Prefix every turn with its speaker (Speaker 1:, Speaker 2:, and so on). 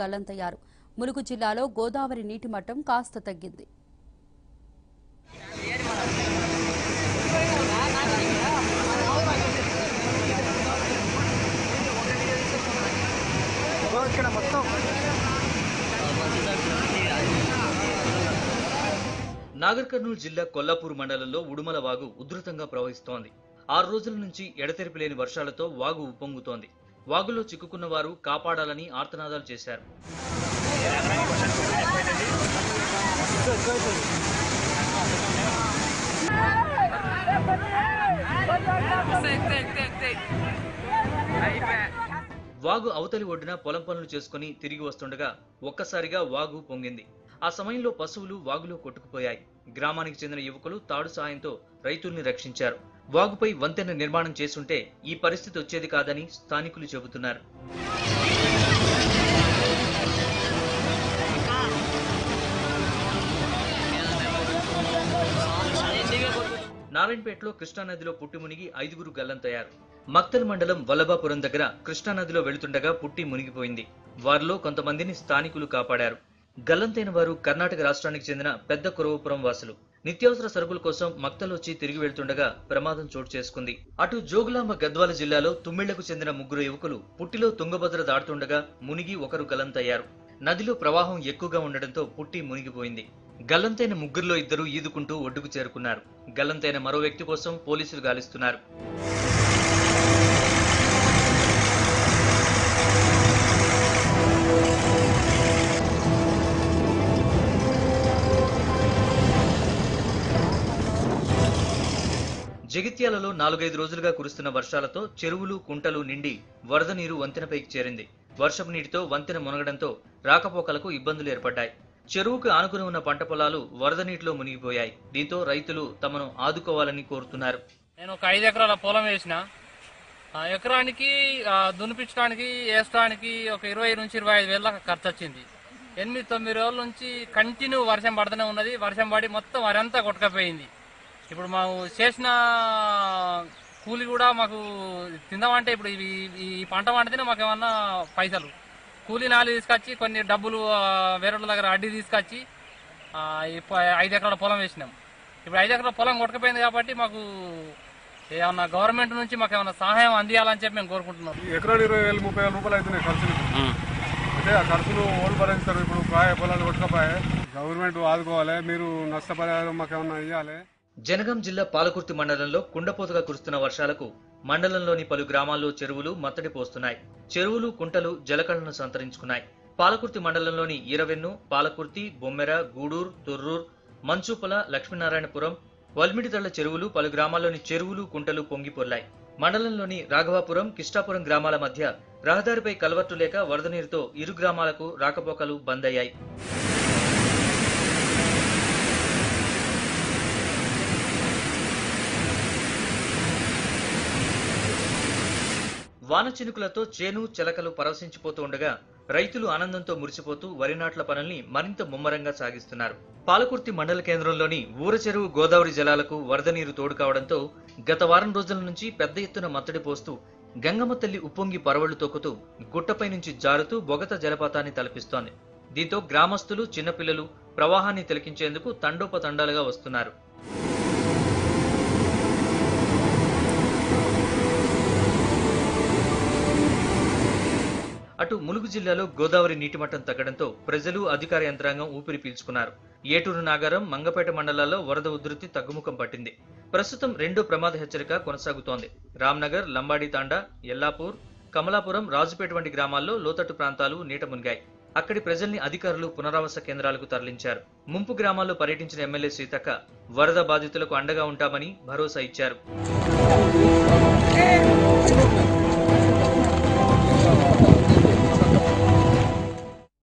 Speaker 1: గల్లంతయ్యారు ములుగు జిల్లాలో గోదావరి నీటి మట్టం కాస్త తగ్గింది
Speaker 2: ఇక్కడ మొత్తం
Speaker 3: నాగర్ కర్నూలు జిల్లా కొల్లాపూర్ మండలంలో ఉడుమల వాగు ఉధృతంగా ప్రవహిస్తోంది ఆరు రోజుల నుంచి ఎడతెరిపి లేని వర్షాలతో వాగు ఉప్పొంగుతోంది వాగులో చిక్కుకున్న వారు కాపాడాలని ఆర్తనాదాలు చేశారు వాగు అవతలి ఒడ్డున పొలం పనులు చేసుకుని తిరిగి వస్తుండగా ఒక్కసారిగా వాగు పొంగింది ఆ సమయంలో పశువులు వాగులో కొట్టుకుపోయాయి గ్రామానికి చెందిన యువకులు తాడు సాయంతో రైతుల్ని రక్షించారు వాగుపై వంతెన నిర్మాణం చేసుంటే ఈ పరిస్థితి వచ్చేది కాదని స్థానికులు చెబుతున్నారు నారాయణపేటలో కృష్ణానదిలో పుట్టి మునిగి ఐదుగురు గల్లంతయ్యారు మక్తల్ మండలం వల్లభాపురం దగ్గర కృష్ణానదిలో వెళుతుండగా పుట్టి మునిగిపోయింది వారిలో కొంతమందిని స్థానికులు కాపాడారు గల్లంతైన వారు కర్ణాటక రాష్ట్రానికి చెందిన పెద్ద కురవపురం వాసులు నిత్యావసర సరుకుల కోసం మక్తల్ వచ్చి తిరిగి వెళ్తుండగా ప్రమాదం చోటు చేసుకుంది అటు జోగులాంబ గద్వాల జిల్లాలో తుమ్మిళ్లకు చెందిన ముగ్గురు యువకులు పుట్టిలో తుంగభద్ర దాటుతుండగా మునిగి ఒకరు గల్లంతయ్యారు నదిలో ప్రవాహం ఎక్కువగా ఉండడంతో పుట్టి మునిగిపోయింది గల్లంతైన ముగ్గురులో ఇద్దరు ఈదుకుంటూ ఒడ్డుకు చేరుకున్నారు గల్లంతైన మరో వ్యక్తి కోసం పోలీసులు గాలిస్తున్నారు జగిత్యాలలో నాలుగైదు రోజులుగా కురుస్తున్న వర్షాలతో చెరువులు కుంటలు నిండి వరద నీరు వంతెనపైకి చేరింది వర్షపు నీటితో వంతెన మునగడంతో రాకపోకలకు ఇబ్బందులు ఏర్పడ్డాయి చెరువుకు ఆనుకుని ఉన్న పంట పొలాలు వరద నీటిలో మునిగిపోయాయి దీంతో రైతులు తమను ఆదుకోవాలని కోరుతున్నారు
Speaker 4: నేను ఒక ఐదు ఎకరాల పొలం వేసిన ఆ ఎకరానికి ఆ, దున్నిపించడానికి వేసడానికి ఒక ఇరవై నుంచి ఇరవై ఐదు వేల దాకా ఖర్చు వచ్చింది ఎనిమిది తొమ్మిది రోజుల నుంచి కంటిన్యూ వర్షం పడుతూనే ఉన్నది వర్షం పడి మొత్తం వరంతా కొట్టుకపోయింది ఇప్పుడు మాకు చేసిన కూలి కూడా మాకు తిందామంటే ఇప్పుడు ఇవి ఈ పంట పండితేనే మాకు ఏమన్నా పైసలు కూలి నాలుగు తీసుకొచ్చి కొన్ని డబ్బులు ఆ, వేరే వాళ్ళ దగ్గర అడ్డీ తీసుకొచ్చి ఆ, ఈ ప- ఐదు ఎకరాల పొలం వేసినాం ఇప్పుడు ఐదు ఎకరాల పొలం కొట్టుకుపోయింది కాబట్టి మాకు ఏమన్నా గవర్నమెంట్ నుంచి మాకు ఏమన్నా సహాయం అందియాలని చెప్పి మేము కోరుకుంటున్నాం
Speaker 5: ఎకరాలు ఇరవై వేలు ముప్పై వేల రూపాయలు అవుతున్నాయి ఖర్చులు అంటే ఆ ఖర్చులు ఓళ్ళు భరిస్తారు ఇప్పుడు కాయ పొలాలు కొట్టుకపోయాయి గవర్నమెంట్ ఆదుకోవాలి మీరు నష్టపరిహారం మాకు ఏమన్నా ఇవ్వాలి
Speaker 3: జనగాం జిల్లా పాలకుర్తి మండలంలో కుండపోతగా కురుస్తున్న వర్షాలకు మండలంలోని పలు గ్రామాల్లో చెరువులు మత్తడి పోస్తున్నాయి చెరువులు కుంటలు జలకళను సంతరించుకున్నాయి పాలకుర్తి మండలంలోని ఈరవెన్ను పాలకుర్తి బొమ్మెర గూడూరు తొర్రూర్ మంచూపల లక్ష్మీనారాయణపురం వల్మిడిదళ్ల చెరువులు పలు గ్రామాల్లోని చెరువులు కుంటలు పొంగిపొర్లాయి మండలంలోని రాఘవాపురం కిష్టాపురం గ్రామాల మధ్య రహదారిపై కలవట్టు లేక వరద నీరుతో ఇరు గ్రామాలకు రాకపోకలు బంద్ అయ్యాయి వాన చినుకులతో చేను చెలకలు పరవశించిపోతూ ఉండగా రైతులు ఆనందంతో మురిసిపోతూ వరి నాట్ల పనుల్ని మరింత ముమ్మరంగా సాగిస్తున్నారు పాలకుర్తి మండల కేంద్రంలోని ఊర చెరువు గోదావరి జలాలకు వరద నీరు తోడు కావడంతో గత వారం రోజుల నుంచి పెద్ద ఎత్తున మత్తడి పోస్తూ గంగమ్మ తల్లి ఉప్పొంగి పరవళ్లు తొక్కుతూ గుట్టపై నుంచి జారుతూ బొగత జలపాతాన్ని తలపిస్తోంది దీంతో గ్రామస్తులు చిన్నపిల్లలు ప్రవాహాన్ని తిలకించేందుకు తండోపతండాలుగా వస్తున్నారు అటు ములుగు జిల్లాలో గోదావరి నీటిమట్టం తగ్గడంతో ప్రజలు అధికార యంత్రాంగం ఊపిరి పీల్చుకున్నారు ఏటూరు నాగారం మంగపేట మండలాల్లో వరద ఉధృతి తగ్గుముఖం పట్టింది ప్రస్తుతం రెండో ప్రమాద హెచ్చరిక కొనసాగుతోంది రామ్నగర్ లంబాడి తాండా ఎల్లాపూర్ కమలాపురం రాజుపేట వంటి గ్రామాల్లో లోతట్టు ప్రాంతాలు నీట మునిగాయి అక్కడి ప్రజల్ని అధికారులు పునరావాస కేంద్రాలకు తరలించారు ముంపు గ్రామాల్లో పర్యటించిన ఎమ్మెల్యే సీతక్క వరద బాధితులకు అండగా ఉంటామని భరోసా ఇచ్చారు
Speaker 2: ఆ